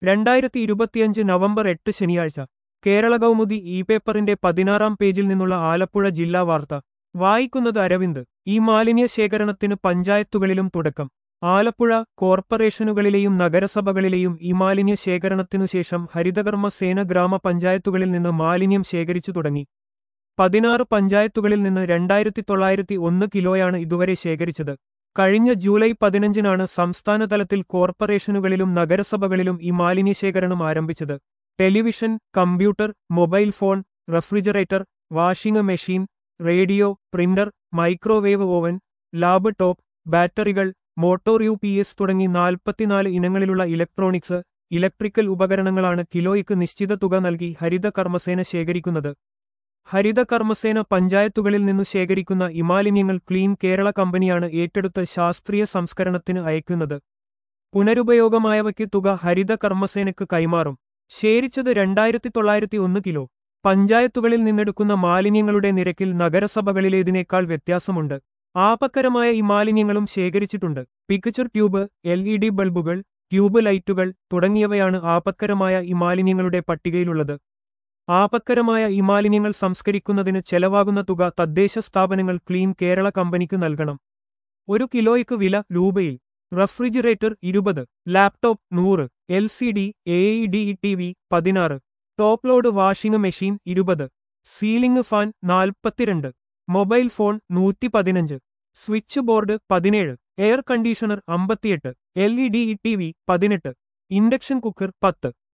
രണ്ടായിരത്തി ഇരുപത്തിയഞ്ച് നവംബർ എട്ട് ശനിയാഴ്ച കേരള കൗമുദി ഇ പേപ്പറിന്റെ പതിനാറാം പേജിൽ നിന്നുള്ള ആലപ്പുഴ ജില്ലാ വാർത്ത വായിക്കുന്നത് അരവിന്ദ് ഈ മാലിന്യ ശേഖരണത്തിന് പഞ്ചായത്തുകളിലും തുടക്കം ആലപ്പുഴ കോർപ്പറേഷനുകളിലെയും നഗരസഭകളിലെയും ഈ മാലിന്യ ശേഖരണത്തിനു ശേഷം ഹരിതകർമ്മ സേന ഗ്രാമപഞ്ചായത്തുകളിൽ നിന്ന് മാലിന്യം ശേഖരിച്ചു തുടങ്ങി പതിനാറ് പഞ്ചായത്തുകളിൽ നിന്ന് രണ്ടായിരത്തി തൊള്ളായിരത്തി ഒന്ന് കിലോയാണ് ഇതുവരെ ശേഖരിച്ചത് കഴിഞ്ഞ ജൂലൈ പതിനഞ്ചിനാണ് സംസ്ഥാന തലത്തിൽ കോർപ്പറേഷനുകളിലും നഗരസഭകളിലും ഈ മാലിന്യശേഖരണം ആരംഭിച്ചത് television computer mobile phone refrigerator washing machine radio printer microwave oven laptop ബാറ്ററികൾ മോട്ടോർ യു പി എസ് തുടങ്ങി നാൽപ്പത്തിനാല് ഇനങ്ങളിലുള്ള ഇലക്ട്രോണിക്സ് ഇലക്ട്രിക്കൽ ഉപകരണങ്ങളാണ് കിലോയ്ക്ക് നിശ്ചിത തുക നൽകി ഹരിത കർമ്മസേന ശേഖരിക്കുന്നത് ഹരിത കർമ്മസേന പഞ്ചായത്തുകളിൽ നിന്നു ശേഖരിക്കുന്ന ഇമാലിന്യങ്ങൾ ക്ലീൻ കേരള കമ്പനിയാണ് ഏറ്റെടുത്ത് ശാസ്ത്രീയ സംസ്കരണത്തിന് അയക്കുന്നത് പുനരുപയോഗമായവയ്ക്ക് തുക ഹരിത കർമ്മസേനയ്ക്ക് കൈമാറും ശേരിച്ചത് രണ്ടായിരത്തി തൊള്ളായിരത്തി ഒന്ന് കിലോ പഞ്ചായത്തുകളിൽ നിന്നെടുക്കുന്ന മാലിന്യങ്ങളുടെ നിരക്കിൽ നഗരസഭകളിലേതിനേക്കാൾ വ്യത്യാസമുണ്ട് ആപക്കരമായ ഈ മാലിന്യങ്ങളും ശേഖരിച്ചിട്ടുണ്ട് picture tube L E D ബൾബുകൾ ട്യൂബ് ലൈറ്റുകൾ തുടങ്ങിയവയാണ് ആപത്കരമായ ഈ മാലിന്യങ്ങളുടെ പട്ടികയിലുള്ളത് ആപത്കരമായ ഈ മാലിന്യങ്ങൾ സംസ്കരിക്കുന്നതിന് ചെലവാകുന്ന തുക തദ്ദേശ സ്ഥാപനങ്ങൾ ക്ലീൻ കേരള കമ്പനിക്ക് നൽകണം ഒരു കിലോയ്ക്ക് വില രൂപയിൽ റഫ്രിജറേറ്റർ ഇരുപത് ലാപ്ടോപ്പ് നൂറ് L C D A E D T V പതിനാറ് ടോപ്പ് ലോഡ് വാഷിംഗ് മെഷീൻ ഇരുപത് സീലിംഗ് ഫാൻ നാൽപ്പത്തിരണ്ട് മൊബൈൽ ഫോൺ നൂറ്റി പതിനഞ്ച് സ്വിച്ച് ബോർഡ് പതിനേഴ് എയർ കണ്ടീഷണർ അമ്പത്തിയെട്ട് L E D T V പതിനെട്ട് ഇൻഡക്ഷൻ കുക്കർ പത്ത്